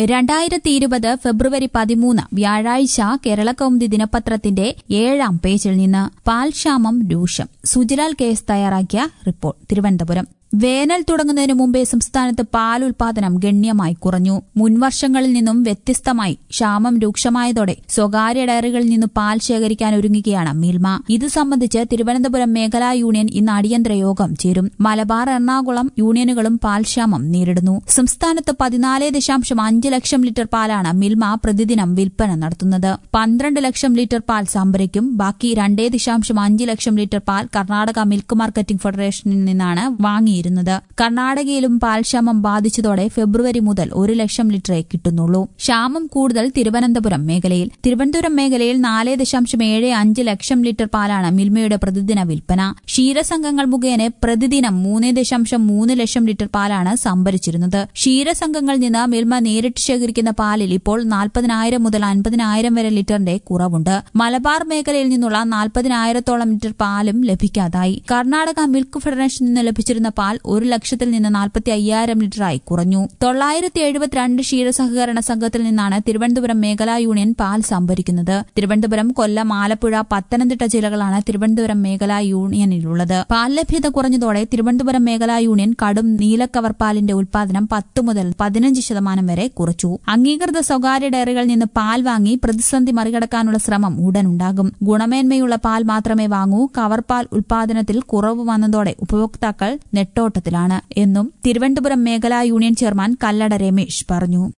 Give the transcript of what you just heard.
രണ്ടായിരത്തി ഇരുപത് ഫെബ്രുവരി പതിമൂന്ന് വ്യാഴാഴ്ച കേരളകൗമുദി ദിനപത്രത്തിന്റെ ഏഴാം പേജിൽ നിന്ന് പാൽക്ഷാമം രൂക്ഷം സുജിലാൽ കേസ് തയ്യാറാക്കിയ റിപ്പോർട്ട് തിരുവനന്തപുരം വേനൽ തുടങ്ങുന്നതിന് മുമ്പേ സംസ്ഥാനത്ത് പാൽ ഉൽപാദനം ഗണ്യമായി കുറഞ്ഞു മുൻവർഷങ്ങളിൽ നിന്നും വ്യത്യസ്തമായി ക്ഷാമം രൂക്ഷമായതോടെ സ്വകാര്യ ഡയറികളിൽ നിന്ന് പാൽ ശേഖരിക്കാൻ ഒരുങ്ങുകയാണ് മിൽമ ഇത് സംബന്ധിച്ച് തിരുവനന്തപുരം മേഖലാ യൂണിയൻ ഇന്ന് അടിയന്തര യോഗം ചേരും മലബാർ എറണാകുളം യൂണിയനുകളും പാൽക്ഷാമം നേരിടുന്നു സംസ്ഥാനത്ത് പതിനാല് ദശാംശം അഞ്ച് ലക്ഷം ലിറ്റർ പാലാണ് മിൽമ പ്രതിദിനം വിൽപ്പന നടത്തുന്നത് പന്ത്രണ്ട് ലക്ഷം ലിറ്റർ പാൽ സംഭരിക്കും ബാക്കി രണ്ടേ ദശാംശം അഞ്ച് ലക്ഷം ലിറ്റർ പാൽ കർണാടക മിൽക്ക് മാർക്കറ്റിംഗ് ഫെഡറേഷനിൽ നിന്നാണ് വാങ്ങിയിരുന്നത് കർണാടകയിലും പാൽക്ഷാമം ബാധിച്ചതോടെ ഫെബ്രുവരി മുതൽ ഒരു ലക്ഷം ലിറ്ററേ കിട്ടുന്നുള്ളൂ ക്ഷാമം കൂടുതൽ തിരുവനന്തപുരം മേഖലയിൽ തിരുവനന്തപുരം മേഖലയിൽ നാല് ദശാംശം ഏഴ് അഞ്ച് ലക്ഷം ലിറ്റർ പാലാണ് മിൽമയുടെ പ്രതിദിന വിൽപ്പന ക്ഷീരസംഘങ്ങൾ മുഖേന പ്രതിദിനം മൂന്ന് ദശാംശം മൂന്ന് ലക്ഷം ലിറ്റർ പാലാണ് സംഭരിച്ചിരുന്നത് ക്ഷീരസംഘങ്ങളിൽ നിന്ന് മിൽമ നേരിട്ട് ശേഖരിക്കുന്ന പാലിൽ ഇപ്പോൾ നാൽപ്പതിനായിരം മുതൽ അൻപതിനായിരം വരെ ലിറ്ററിന്റെ കുറവുണ്ട് മലബാർ മേഖലയിൽ നിന്നുള്ള നാൽപ്പതിനായിരത്തോളം ലിറ്റർ പാലും ലഭിക്കാതായി കർണാടക മിൽക്ക് ഫെഡറേഷനിൽ നിന്ന് ലഭിച്ചിരുന്ന പാൽ ഒരു ലക്ഷത്തിൽ നിന്ന് നാൽപ്പത്തി അയ്യായിരം ലിറ്ററായി കുറഞ്ഞു തൊള്ളായിരത്തി എഴുപത്തിരണ്ട് ക്ഷീരസഹകരണ സംഘത്തിൽ നിന്നാണ് തിരുവനന്തപുരം മേഖലാ യൂണിയൻ പാൽ സംഭരിക്കുന്നത് തിരുവനന്തപുരം കൊല്ലം ആലപ്പുഴ പത്തനംതിട്ട ജില്ലകളാണ് തിരുവനന്തപുരം മേഖലാ യൂണിയനിലുള്ളത് പാൽ ലഭ്യത കുറഞ്ഞതോടെ തിരുവനന്തപുരം മേഖലാ യൂണിയൻ കടും നീലക്കവർ പാലിന്റെ ഉൽപാദനം പത്ത് മുതൽ പതിനഞ്ച് ശതമാനം വരെ കുറച്ചു അംഗീകൃത സ്വകാര്യ ഡയറികളിൽ നിന്ന് പാൽ വാങ്ങി പ്രതിസന്ധി മറികടക്കാനുള്ള ശ്രമം ഉടനുണ്ടാകും ഗുണമേന്മയുള്ള പാൽ മാത്രമേ വാങ്ങൂ കവർ പാൽ ഉൽപാദനത്തിൽ കുറവ് വന്നതോടെ ഉപഭോക്താക്കൾ നെട്ടോട്ടത്തിലാണ് എന്നും തിരുവനന്തപുരം മേഖലാ യൂണിയൻ ചെയർമാൻ കല്ലട രമേശ് പറഞ്ഞു